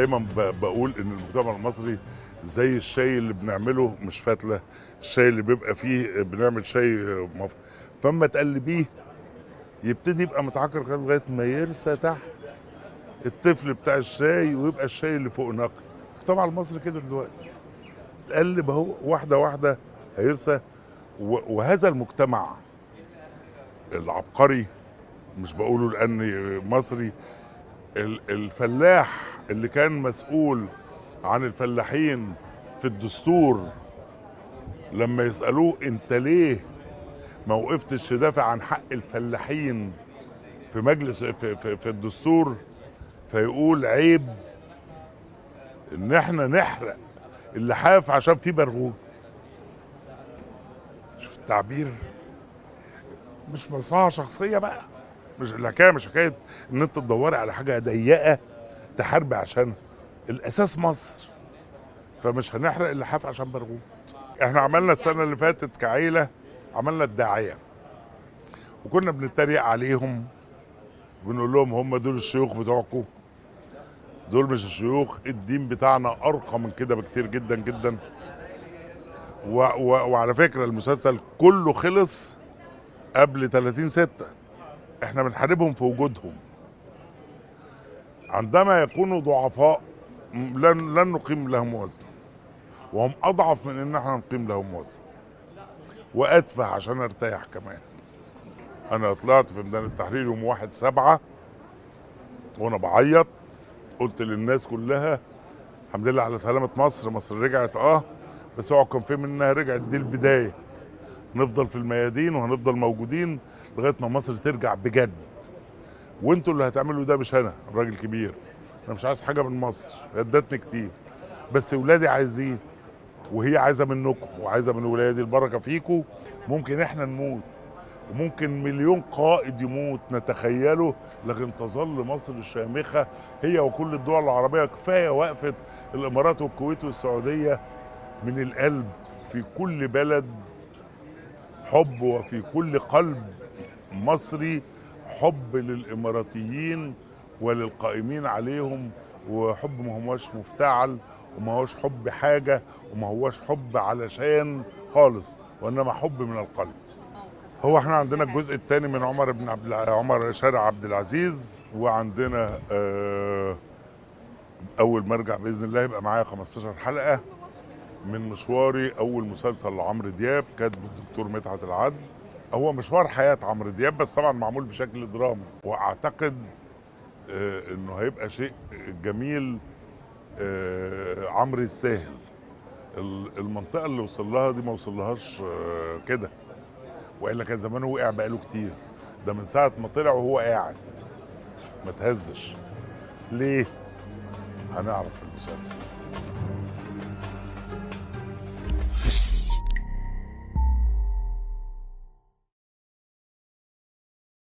دايما ب- بقول ان المجتمع المصري زي الشاي اللي بنعمله مش فتله الشاي اللي بيبقى فيه بنعمل شاي مف... فاما تقلبيه يبتدي يبقى متعكر كده لغايه ما يرسى تحت الطفل بتاع الشاي ويبقى الشاي اللي فوق نقي المجتمع المصري كده دلوقتي تقلب اهو واحده واحده هيرسى و- وهذا المجتمع العبقري مش بقوله لاني مصري ال- الفلاح اللي كان مسؤول عن الفلاحين في الدستور لما يسالوه انت ليه ما وقفتش تدافع عن حق الفلاحين في مجلس في, في, في الدستور فيقول عيب ان احنا نحرق اللحاف عشان فيه برغوث شوف التعبير مش مصلحه شخصيه بقى مش الحكايه مش حكايه ان انت تدوري على حاجه ضيقه تحاربي عشانها الاساس مصر فمش هنحرق اللحاف عشان برغوث احنا عملنا السنه اللي فاتت كعيله عملنا الداعيه وكنا بنتريق عليهم بنقول لهم هم دول الشيوخ بتوعكم دول مش الشيوخ الدين بتاعنا ارقى من كده بكتير جدا جدا و و وعلى فكره المسلسل كله خلص قبل 30 ستة احنا بنحاربهم في وجودهم عندما يكونوا ضعفاء م- لن لن نقيم لهم وزن وهم اضعف من ان احنا نقيم لهم وزن وادفع عشان ارتاح كمان انا طلعت في ميدان التحرير يوم واحد سبعة وانا بعيط قلت للناس كلها الحمد لله على سلامة مصر مصر رجعت اه بس اوعوا كان في منها رجعت دي البداية هنفضل في الميادين وهنفضل موجودين لغاية ما مصر ترجع بجد وانتوا اللي هتعملوا ده مش انا الراجل كبير انا مش عايز حاجة من مصر هي ادتني كتير بس ولادي عايزين وهي عايزة منكم وعايزة من ولادي البركة فيكم ممكن احنا نموت وممكن مليون قائد يموت نتخيله لكن تظل مصر الشامخة هي وكل الدول العربية كفاية وقفة الإمارات والكويت والسعودية من القلب في كل بلد حب وفي كل قلب مصري حب للإماراتيين وللقائمين عليهم وحب ما هوش مفتعل وما هوش حب حاجة وما هوش حب علشان خالص وإنما حب من القلب هو احنا عندنا الجزء الثاني من عمر بن عبد الع- عمر شارع عبد العزيز وعندنا آه اول ما ارجع باذن الله يبقى معايا 15 حلقه من مشواري اول مسلسل لعمرو دياب كاتبه الدكتور مدحت العدل هو مشوار حياه عمرو دياب بس طبعا معمول بشكل درامي واعتقد آه انه هيبقى شيء جميل آه عمرو يستاهل ال- المنطقه اللي وصل لها دي ما وصلهاش آه كده والا كان زمانه وقع بقاله كتير ده من ساعه ما طلع وهو قاعد ما تهزش ليه هنعرف في المسلسل